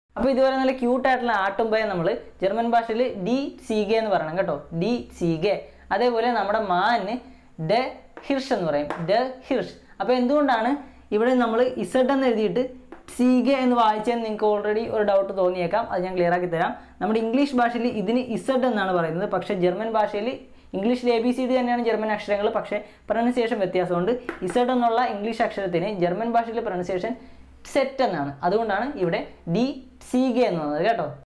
അപ്പോൾ ഇതുപോലെ നല്ല ക്യൂട്ടായിട്ടുള്ള ആട്ടുമ്പയെ നമ്മൾ ജർമ്മൻ ഭാഷയിൽ ഡി സീഗെ എന്ന് പറയണം കേട്ടോ ഡി സീഗെ അതേപോലെ നമ്മുടെ മാന് ഡ ഹിർഷ് എന്ന് പറയും ഡ ഹിർഷ് അപ്പോൾ എന്തുകൊണ്ടാണ് ഇവിടെ നമ്മൾ ഇസഡ് എന്ന് എഴുതിയിട്ട് സീഗെ എന്ന് വായിച്ചതെന്ന് നിങ്ങൾക്ക് ഓൾറെഡി ഒരു ഡൗട്ട് തോന്നിയേക്കാം അത് ഞാൻ ക്ലിയർ ആക്കി തരാം നമ്മുടെ ഇംഗ്ലീഷ് ഭാഷയിൽ ഇതിന് ഇസഡ് എന്നാണ് പറയുന്നത് പക്ഷേ ജർമ്മൻ ഭാഷയിൽ ഇംഗ്ലീഷിൽ എ ബി സി ഡി തന്നെയാണ് ജർമ്മൻ അക്ഷരങ്ങൾ പക്ഷേ പ്രൊനൗൺസിയേഷൻ വ്യത്യാസമുണ്ട് ഇസഡ് എന്നുള്ള ഇംഗ്ലീഷ് അക്ഷരത്തിന് ജർമ്മൻ ഭാഷയിൽ പ്രൊനൗൺസിയേഷൻ സെറ്റ് എന്നാണ് അതുകൊണ്ടാണ് ഇവിടെ ഡി സീഗെ എന്ന് പറയുന്നത് കേട്ടോ